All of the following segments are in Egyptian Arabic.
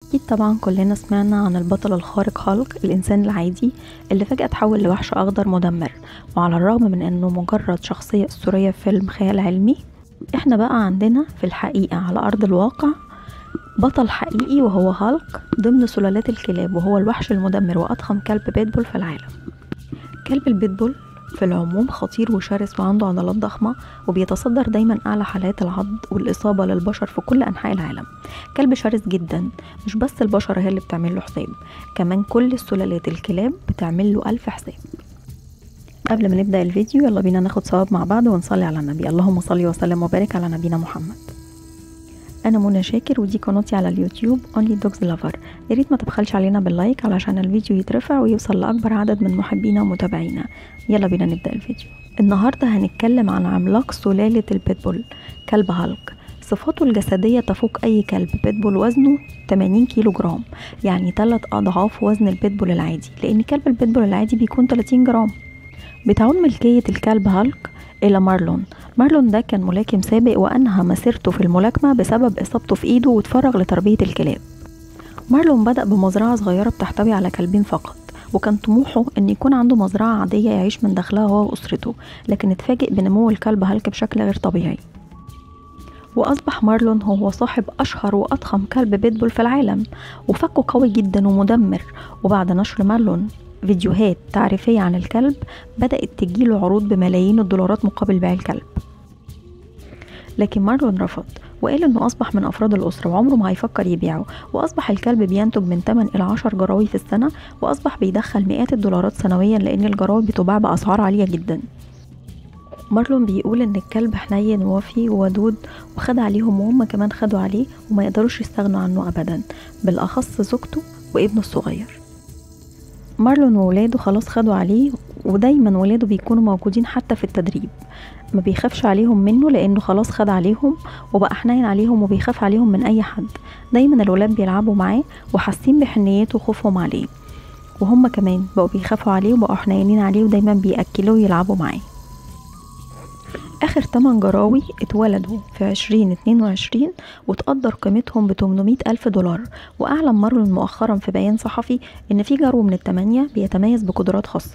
أكيد طبعا كلنا سمعنا عن البطل الخارق هالك الإنسان العادي اللي فجأة تحول لوحش أخضر مدمر وعلى الرغم من إنه مجرد شخصية أسطورية في فيلم خيال علمي إحنا بقى عندنا في الحقيقة على أرض الواقع بطل حقيقي وهو هالك ضمن سلالات الكلاب وهو الوحش المدمر وأضخم كلب بيتبول في العالم كلب البيتبول في العموم خطير وشرس وعنده عضلات ضخمة وبيتصدر دايما أعلى حالات العض والإصابة للبشر في كل أنحاء العالم كلب شرس جدا مش بس البشر هي اللي بتعمل له حساب كمان كل السلالات الكلاب بتعمل له ألف حساب قبل ما نبدأ الفيديو يلا بينا ناخد ثواب مع بعض ونصلي على النبي اللهم صل وسلم وبارك على نبينا محمد انا منى شاكر ودي قناتي على اليوتيوب Only Dogs Lover يا ريت ما تبخلش علينا باللايك علشان الفيديو يترفع ويوصل لاكبر عدد من محبينا ومتابعينا يلا بينا نبدا الفيديو النهارده هنتكلم عن عملاق سلاله البيتبول كلب هالك صفاته الجسدية تفوق أي كلب بيتبول وزنه 80 كيلو جرام يعني 3 أضعاف وزن البيتبول العادي لأن كلب البيتبول العادي بيكون 30 جرام بتعود ملكية الكلب هالك إلى مارلون مارلون ده كان ملاكم سابق وأنهى مسيرته في الملاكمة بسبب إصابته في إيده وتفرغ لتربية الكلاب مارلون بدأ بمزرعة صغيرة بتحتوي على كلبين فقط وكان طموحه ان يكون عنده مزرعة عادية يعيش من دخلها هو وأسرته لكن اتفاجئ بنمو الكلب هالك بشكل غير طبيعي وأصبح مارلون هو صاحب أشهر وأضخم كلب بيتبول في العالم وفكه قوي جدا ومدمر وبعد نشر مارلون فيديوهات تعريفية عن الكلب بدأت تجيله عروض بملايين الدولارات مقابل بيع الكلب لكن مارلون رفض وقال انه اصبح من افراد الاسره وعمره ما هيفكر يبيعه واصبح الكلب بينتج من 8 الى 10 جراوي في السنه واصبح بيدخل مئات الدولارات سنويا لان الجراوي بتباع باسعار عاليه جدا مارلون بيقول ان الكلب حنين ووفي وودود وخد عليهم وهم كمان خدوا عليه وما يقدروش يستغنوا عنه ابدا بالاخص زوجته وابنه الصغير مارلون وولاده خلاص خدوا عليه ودايما ولاده بيكونوا موجودين حتى في التدريب ما بيخافش عليهم منه لانه خلاص خد عليهم وبقى حنين عليهم وبيخاف عليهم من اي حد دايما الولاد بيلعبوا معاه وحاسين بحنيته وخوفهم عليه وهم كمان بقوا بيخافوا عليه وبقوا حنينين عليه ودايما بيأكلوه ويلعبوا معاه آخر 8 جراوي اتولدوا في 2022 وتقدر قيمتهم ب 800 ألف دولار وأعلن مارلون مؤخرا في بيان صحفي إن في جرو من التمانية بيتميز بقدرات خاصة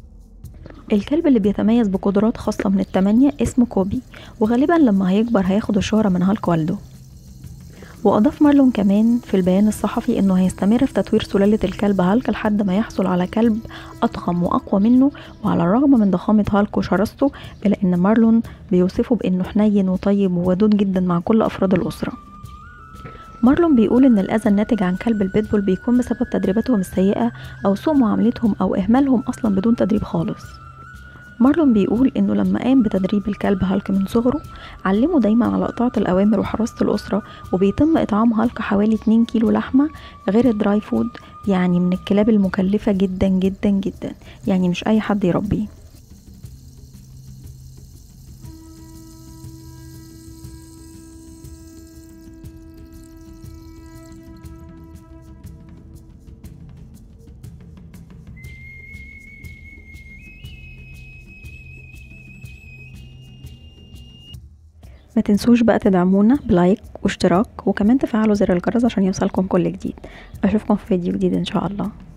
الكلب اللي بيتميز بقدرات خاصة من التمانية اسمه كوبي وغالبا لما هيكبر هياخد الشهرة من هالك والده وأضاف مارلون كمان في البيان الصحفي إنه هيستمر في تطوير سلالة الكلب هالك لحد ما يحصل على كلب أضخم وأقوى منه وعلى الرغم من ضخامة هالك وشراسته إلا إن مارلون بيوصفه بإنه حنين وطيب وودود جدا مع كل أفراد الأسرة مارلون بيقول إن الأذى الناتج عن كلب البيتبول بيكون بسبب تدريباتهم السيئة أو سوء معاملتهم أو إهمالهم أصلا بدون تدريب خالص مارلون بيقول انه لما قام بتدريب الكلب هالك من صغره علمه دايما على قطاعة الأوامر وحراسة الأسرة وبيتم إطعام هالك حوالي 2 كيلو لحمة غير الدراي فود يعني من الكلاب المكلفة جدا جدا جدا يعني مش أي حد يربيه ما تنسوش بقى تدعمونا بلايك واشتراك وكمان تفعلوا زر الجرس عشان يوصلكم كل جديد اشوفكم في فيديو جديد ان شاء الله